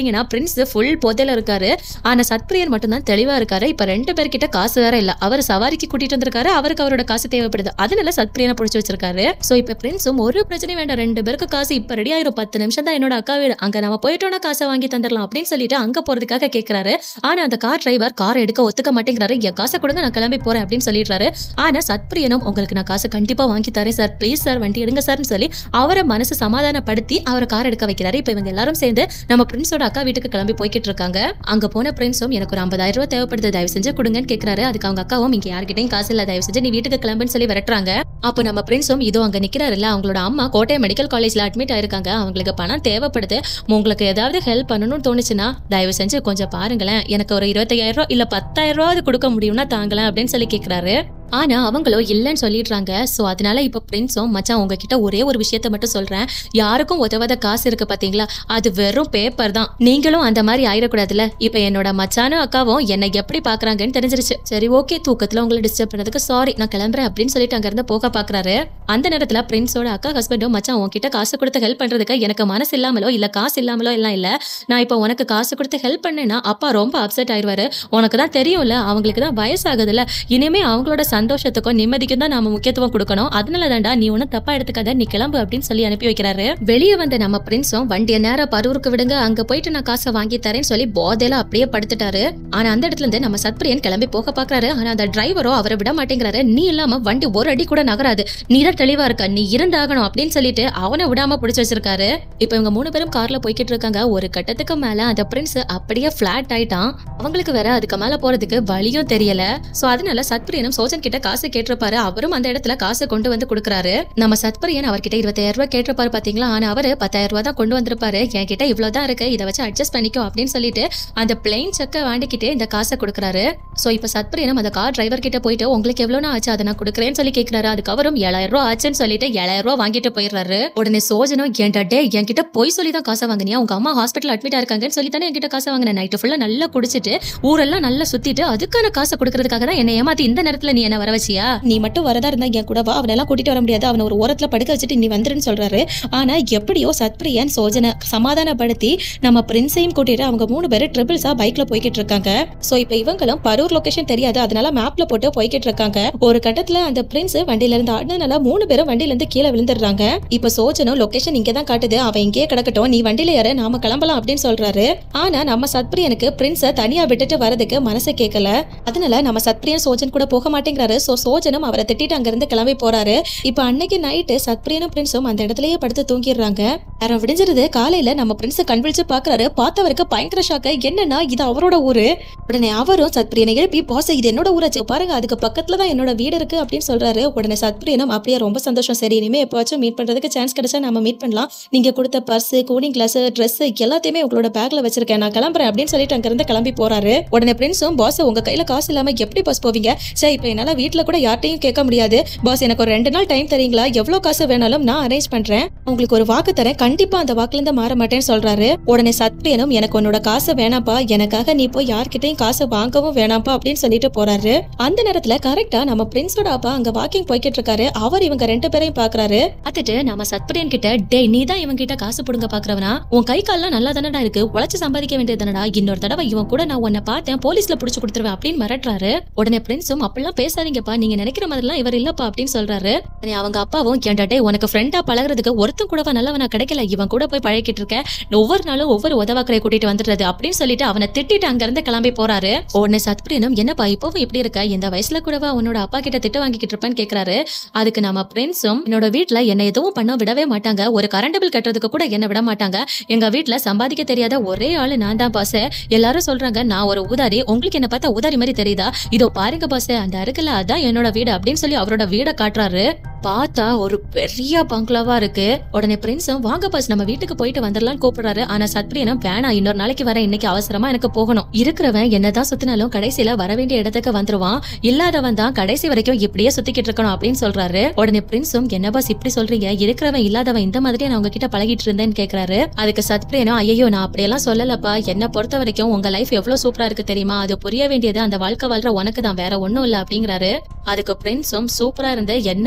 பாத்தீங்கன்னா பிரின்ஸ் ஃபுல் போதையில இருக்காரு ஆனா சத்பிரியன் மட்டும் தான் தெளிவா இருக்காரு இப்ப ரெண்டு பேர்கிட்ட காசு வேற இல்ல அவர் சவாரிக்கு கூட்டிட்டு வந்திருக்காரு அவருக்கு அவரோட காசு தேவைப்படுது அதனால சத்பிரியனை பிடிச்சி வச்சிருக்காரு சோ இப்ப பிரின்ஸும் ஒரு பிரச்சனையும் வேண்டாம் ரெண்டு பேருக்கு காசு இப்ப ரெடி ஆயிரும் பத்து நிமிஷம் தான் என்னோட அக்கா வீடு அங்க நம்ம போயிட்டோம்னா காசை வாங்கி தந்துடலாம் அப்படின்னு சொல்லிட்டு அங்க போறதுக்காக கேக்குறாரு ஆனா அந்த கார் டிரைவர் கார் எடுக்க ஒத்துக்க மாட்டேங்கிறாரு என் காசை கொடுங்க நான் கிளம்பி போறேன் அப்படின்னு சொல்லிடுறாரு ஆனா சத்பிரியனும் உங்களுக்கு நான் காசு கண்டிப்பா வாங்கி தரேன் சார் ப்ளீஸ் சார் வண்டி எடுங்க சார்னு சொல்லி அவரை மனசு சமாதானப்படுத்தி அவரை கார் எடுக்க வைக்கிறாரு இப்ப இவங்க எல்லாரும் சேர்ந்து நம்ம பிரின்ஸோட அக்கா வீட்டுக்கு கிளம்பி போய்கிட்டு இருக்காங்க அங்க போன பிரின்ஸும் எனக்கு ஒரு ஐம்பதாயிரம் ரூபாய் தேவைப்படுது தயவு செஞ்சு கொடுங்கன்னு கேக்குறாரு அதுக்கு அவங்க அக்காவும் இங்க யார்கிட்டயும் காசு இல்ல தயவு செஞ்சு நீ வீட்டுக்கு கிளம்புன்னு சொல்லி விரட்டுறாங்க அப்போ நம்ம பிரின்ஸும் இதோ அங்க நிக்கிறாருல்ல அவங்களோட அம்மா கோட்டை மெடிக்கல் காலேஜ்ல அட்மிட் ஆயிருக்காங்க அவங்களுக்கு பணம் தேவைப்படுது உங்களுக்கு ஏதாவது ஹெல்ப் பண்ணணும்னு தோணுச்சுன்னா தயவு செஞ்சு கொஞ்சம் பாருங்களேன் எனக்கு ஒரு இருபத்தையாயிரம் ரூபாய் இல்ல பத்தாயிரம் ரூபாய் கொடுக்க முடியும்னா தாங்களேன் அப்படின்னு சொல்லி கேக்குறாரு ஆனா அவங்களும் இல்லைன்னு சொல்லிடுறாங்க சோ அதனால இப்ப பிரின்ஸும் மச்சான் உங்ககிட்ட ஒரே ஒரு விஷயத்த மட்டும் சொல்றேன் யாருக்கும் உதவாத காசு இருக்கு பாத்தீங்களா அது வெறும் பேப்பர் தான் நீங்களும் அந்த மாதிரி ஆயிடக்கூடாதுல்ல இப்ப என்னோட மச்சானும் அக்காவும் என்னை எப்படி பாக்குறாங்கன்னு தெரிஞ்சிருச்சு சரி ஓகே தூக்கத்துல உங்களை டிஸ்டர்ப் பண்ணதுக்கு சாரி நான் கிளம்புறேன் அப்படின்னு சொல்லிட்டு அங்க இருந்து போக பாக்குறாரு அந்த நேரத்துல பிரின்ஸோட அக்கா ஹஸ்பண்டும் மச்சான் உன்கிட்ட காசு கொடுத்து ஹெல்ப் பண்றதுக்கு எனக்கு மனசு இல்லாமலோ இல்ல காசு இல்லாமலோ எல்லாம் இல்ல நான் இப்போ உனக்கு காசு கொடுத்து ஹெல்ப் பண்ணேன்னா அப்பா ரொம்ப அப்செட் ஆயிடுவாரு உனக்கு தான் தெரியும்ல அவங்களுக்கு தான் வயசாகுதுல்ல இனிமே அவங்களோட சந்தோஷத்துக்கும் நிம்மதிக்கும் தான் நாம முக்கியத்துவம் கொடுக்கணும் அதனால தான்டா நீ ஒன்னும் தப்பா எடுத்துக்காத நீ கிளம்பு அப்படின்னு சொல்லி அனுப்பி வைக்கிறாரு வெளியே வந்த நம்ம பிரின்ஸும் வண்டியை நேரம் பரூருக்கு விடுங்க அங்க போயிட்டு நான் காசை வாங்கி தரேன்னு சொல்லி போதையில அப்படியே படுத்துட்டாரு ஆனா அந்த இடத்துல இருந்து நம்ம சத்பிரியன் கிளம்பி போக பாக்குறாரு ஆனா அந்த டிரைவரோ அவரை விட மாட்டேங்கிறாரு நீ இல்லாம வண்டி ஒரு அடி கூட நகராது நீ தான் தெளிவா இருக்க நீ இருந்தாகணும் அப்படின்னு சொல்லிட்டு அவனை விடாம பிடிச்சு வச்சிருக்காரு இப்ப இவங்க மூணு பேரும் கார்ல போய்கிட்டு இருக்காங்க ஒரு கட்டத்துக்கு மேல அந்த பிரின்ஸ் அப்படியே பிளாட் ஆயிட்டான் அவங்களுக்கு வேற அதுக்கு மேல போறதுக்கு வழியும் தெரியல சோ அதனால சத்பிரியனும் சோஜன் கிட்ட காசு கேட்டிருப்பாரு அவரும் அந்த இடத்துல காசை கொண்டு வந்து கொடுக்குறாரு நம்ம சத்பிரியன் அவர்கிட்ட இருபத்தாயிரம் ரூபாய் கேட்டிருப்பாரு பாத்தீங்களா ஆனா அவரு பத்தாயிரம் ரூபாய் தான் கொண்டு வந்திருப்பாரு என்கிட்ட இவ்வளவுதான் இருக்கு இதை வச்சு அட்ஜஸ்ட் பண்ணிக்கோ அப்படின்னு சொல்லிட்டு அந்த பிளெயின் செக்கை வாங்கிக்கிட்டு இந்த காசை கொடுக்குறாரு சோ இப்ப சத்பிரியனும் அந்த கார் டிரைவர் கிட்ட போயிட்டு உங்களுக்கு எவ்வளவு ஆச்சு அதை நான் கொடுக்குறேன்னு சொல்லி கேட்கிறாரு அதுக்கு அவரும் ஏழாயிரம் ரூபாய் ஆச்சுன்னு சொல்லிட்டு ஏழாயிரம் ரூபாய் வாங்கிட்டு போயிடுறாரு உடனே சோஜனும் என்கிட்ட டே என்கிட்ட போய் சொல்லி தான் காசை வாங்கினியா உங்க அம்மா ஹாஸ்பிட்டல் அட்மிட் இருக்காங்கன்னு சொல்லி தானே என்கிட்ட காசை வாங்கினேன் நைட்டு ஃபுல்லா நல்லா குடிச்சிட்டு ஊரெல்லாம் நல்லா சுத்திட்டு அதுக்கான காசை கொடுக்கறதுக்காக தான் என்ன ஏமாத்தி இந்த நேரத்துல நீ என்ன வர வச்சியா நீ மட்டும் வரதா இருந்தா என் கூட வா அவனெல்லாம் கூட்டிட்டு வர முடியாது அவனை ஒரு ஓரத்துல படுக்க வச்சுட்டு நீ வந்துருன்னு சொல்றாரு ஆனா எப்படியோ சத்பிரியன் சோஜனை சமாதானப்படுத்தி நம்ம பிரின்ஸையும் கூட்டிட்டு அவங்க மூணு பேரும் ட்ரிபிள்ஸா பைக்ல போய்கிட்டு இருக்காங்க சோ இப்ப இவங்களும் பரூர் லொகேஷன் தெரியாது அதனால மேப்ல போட்டு போய்கிட்டு இருக்காங்க ஒரு கட்டத்துல அந்த பிரின்ஸ் வண்டியில இருந்து ஆடினால மூணு பேரும் வண்டியில இருந்து கீழே விழுந்துடுறாங்க இப்ப சோஜனும் லொகேஷன் இங்க தான் காட்டுது அவன் இங்கேயே கிடக்கட்டும் நீ வண்டியில ஏற நாம கிளம்பலாம் அப்படின்னு சொல்றாரு ஆனா நம்ம சத்பிரியனுக்கு பிரின்ஸ தனியா விட்டுட்டு வரதுக்கு மனசு கேட்கல அதனால நம்ம சத்பிரியன் சோஜன் கூட போக மாட்டேங்கிறாரு சோ சோஜனும் அவரை திட்டிட்டு அங்க இருந்து கிளம்பி போறாரு இப்ப அன்னைக்கு நைட்டு சத்பிரியனும் பிரின்ஸும் அந்த இடத்துலயே படுத்து தூங்கிடுறாங்க நேரம் விடிஞ்சிருது காலையில நம்ம பிரின்ஸ் கண் விழிச்சு பாக்குறாரு பார்த்தவருக்கு பயங்கர ஷாக்க என்னன்னா இது அவரோட ஊரு உடனே அவரும் சத்பிரியனை எழுப்பி பாஸ் இது என்னோட ஊராச்சு பாருங்க அதுக்கு பக்கத்துல தான் என்னோட வீடு இருக்கு அப்படின்னு சொல்றாரு உடனே சத்பிரியனும் அப்படியே ரொம்ப சந்தோஷம் சரி இனிமே எப்போச்சும் மீட் பண்றதுக்கு சான்ஸ் கிடைச்சா நம்ம மீட் பண்ணலாம் நீங்க கொடுத்த பர்ஸ் கூலிங் கிளாஸ் ட்ரெஸ் எல்லாத்தையுமே உங்களோட பேக்ல வச்சிருக்கேன் நான் கிளம்புறேன் அப்படின்னு சொல்லிட்டு அங்க இருந்து கிளம்பி போறாரு உடனே பிரின்ஸும் பாஸ் உங்க கையில காசு இல்லாம எப்படி பாஸ் போவீங்க சரி இப்போ என்னால வீட்ல கூட யார்ட்டையும் கேட்க முடியாது பாஸ் எனக்கு ஒரு ரெண்டு நாள் டைம் தரீங்களா எவ்வளவு காசு வேணாலும் நான் அரேஞ்ச் பண்றேன் உங்களுக்கு ஒரு வாக்கு தரேன் கண்டிப்பா அந்த வாக்குல இருந்து மாற மாட்டேன்னு சொல்றாரு உடனே சத்ரியனும் எனக்கு உன்னோட காசு வேணாப்பா எனக்காக நீ போய் யார்கிட்டயும் காசு வாங்கவும் வேணாம்ப்பா அப்படின்னு சொல்லிட்டு போறாரு அந்த நேரத்துல கரெக்டா நம்ம பிரின்ஸோட அப்பா அங்க வாக்கிங் போய்கிட்டு இருக்காரு அவர் இவங்க ரெண்டு பேரையும் பாக்குறாரு பார்த்துட்டு நம்ம சத்பிரியன் கிட்ட டேய் நீ தான் இவன் கிட்ட காசு புடுங்க பாக்குறவனா உன் கை கால்லாம் நல்லா தானடா இருக்கு உழைச்சு சம்பாதிக்க வேண்டியது தானடா இன்னொரு தடவை இவன் கூட நான் உன்னை பார்த்தேன் போலீஸ்ல புடிச்சு கொடுத்துருவேன் அப்படின்னு மிரட்டுறாரு உடனே பிரின்ஸும் அப்படிலாம் பேசாதீங்கப்பா நீங்க நினைக்கிற மாதிரிலாம் இவர் இல்லப்பா அப்படின்னு சொல்றாரு உடனே அவங்க அப்பாவும் ஏன்டா டேய் உனக்கு ஃப்ரெண்டா பழகுறதுக்கு ஒருத்தன் கூடவா நல்லவனா கிடைக்கல இவன் கூட போய் பழகிட்டு இருக்க ஒவ்வொரு நாளும் ஒவ்வொரு உதவாக்கரை கூட்டிட்டு வந்துடுறது அப்படின்னு சொல்லிட்டு அவனை திட்டிட்டு அங்க இருந்து கிளம்பி போறாரு உடனே சத்பிரியனும் என்னப்பா இப்பவும் இப்படி இருக்க இந்த வயசுல கூடவா உன்னோட அப்பா கிட்ட திட்டு வாங்கிக்கிட்டு இருப்பேன்னு கேக்குறாரு அதுக்கு நம்ம பிரின்ஸும் என்னோட வீட்ல என்ன எதுவும் பண்ண விடவே மாட்டாங்க ஒரு கரண்ட் பில் கட்டுறதுக்கு கூட என்ன விட மாட்டாங்க எங்க வீட்ல சம்பாதிக்க தெரியாத ஒரே ஆளு நான் தான் பாஸ் எல்லாரும் சொல்றாங்க நான் ஒரு ஊதாரி உங்களுக்கு என்ன பார்த்தா ஊதாரி மாதிரி தெரியுதா இதோ பாருங்க பாஸ் அந்த அருகில அதான் என்னோட வீடு அப்படின்னு சொல்லி அவரோட வீடை காட்டுறாரு பார்த்தா ஒரு பெரிய பங்களாவா இருக்கு உடனே பிரின்ஸும் வாங்க பாஸ் நம்ம வீட்டுக்கு போயிட்டு வந்துடலாம்னு கூப்பிடுறாரு ஆனா சத்பிரியனும் வேணாம் இன்னொரு நாளைக்கு வரேன் இன்னைக்கு அவசரமா எனக்கு போகணும் இருக்கிறவன் என்னதான் சுத்தினாலும் கடைசியில வர வேண்டிய இடத்துக்கு வந்துருவான் இல்லாதவன் தான் கடைசி வரைக்கும் இப்படியே சுத்திக்கிட்டு இருக்கணும் அப்படின்னு சொல்றாரு உடனே பிரின்ஸும் என்ன பாஸ் இப்படி சொல்றீங்க இருக்கிறவன் இல்லாதவன் இந்த மாதிரி நான் உங்ககிட்ட பழகிட்டு இருந்தேன்னு கேக்குறாரு அதுக்கு சத்பிரியனும் ஐயோ நான் அப்படியெல்லாம் சொல்லலப்பா என்ன பொறுத்த வரைக்கும் உங்க லைஃப் எவ்வளவு சூப்பரா இருக்கு தெரியுமா அது புரிய வேண்டியது அந்த வாழ்க்கை வாழ்ற உனக்கு தான் வேற ஒண்ணும் இல்ல அப்படிங்கிறாரு அதுக்கு பிரின்ஸும் சூப்பரா இருந்து என்ன பிரயோஜனம்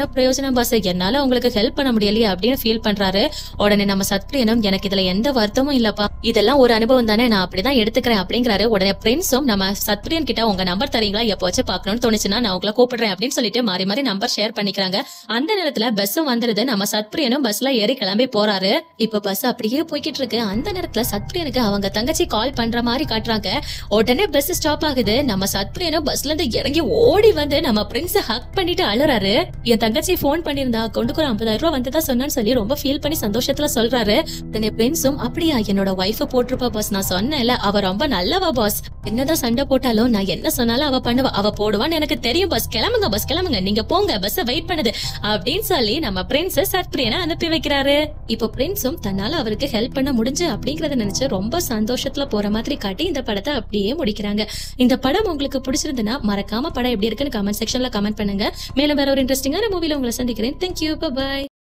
பிரச்சனை பாஸ் என்னால உங்களுக்கு ஹெல்ப் பண்ண முடியலையே அப்படின்னு ஃபீல் பண்றாரு உடனே நம்ம சத்பிரியனும் எனக்கு இதுல எந்த வருத்தமும் இல்லப்பா இதெல்லாம் ஒரு அனுபவம் தானே நான் அப்படிதான் எடுத்துக்கிறேன் அப்படிங்கிறாரு உடனே பிரின்ஸும் நம்ம சத்பிரியன் கிட்ட உங்க நம்பர் தரீங்களா எப்போச்சும் பார்க்கணும்னு தோணுச்சுன்னா நான் உங்களை கூப்பிடுறேன் அப்படின்னு சொல்லிட்டு மாறி மாறி நம்பர் ஷேர் பண்ணிக்கிறாங்க அந்த நேரத்துல பஸ்ஸும் வந்துருது நம்ம சத்பிரியனும் பஸ்ல ஏறி கிளம்பி போறாரு இப்ப பஸ் அப்படியே போய்கிட்டு இருக்கு அந்த நேரத்துல சத்பிரியனுக்கு அவங்க தங்கச்சி கால் பண்ற மாதிரி காட்டுறாங்க உடனே பஸ் ஸ்டாப் ஆகுது நம்ம சத்பிரியனும் பஸ்ல இருந்து இறங்கி ஓடி வந்து நம்ம பிரின்ஸ் ஹக் பண்ணிட்டு அழுறாரு என் தங்கச்சி போன் பண்ணிருந்தா கொண்டுக்கு ஒரு ஐம்பதாயிரம் ரூபாய் வந்ததா சொன்னான்னு சொல்லி ரொம்ப ஃபீல் பண்ணி சந்தோஷத்துல சொல்றாரு உடனே பிரின்ஸும் அப்படியா என்னோட ஒய்ஃப போட்டிருப்பா பாஸ் நான் சொன்னேன்ல அவ ரொம்ப நல்லவா பாஸ் என்னதான் சண்டை போட்டாலும் நான் என்ன சொன்னாலும் அவ பண்ணுவா அவ போடுவான்னு எனக்கு தெரியும் பஸ் கிளம்புங்க பஸ் கிளம்புங்க நீங்க போங்க பஸ் வெயிட் பண்ணுது அப்படின்னு சொல்லி நம்ம பிரின்ஸ் சத்பிரியனை அனுப்பி வைக்கிறாரு இப்போ பிரின்ஸும் தன்னால அவருக்கு ஹெல்ப் பண்ண முடிஞ்சு அப்படிங்கறத நினைச்சு ரொம்ப சந்தோஷத்துல போற மாதிரி காட்டி இந்த படத்தை அப்படியே முடிக்கிறாங்க இந்த படம் உங்களுக்கு பிடிச்சிருந்ததுன்னா மறக்காம படம் எப்படி இருக்குன்னு கமெண்ட் செக்ஷன்ல கமெண்ட் பண்ணுங்க மேலும் வேற ஒரு இன்ட்ரெஸ்டிங்கான மூவில உங்களை சந்திக்கிறேன் தேங்க்யூ பாய்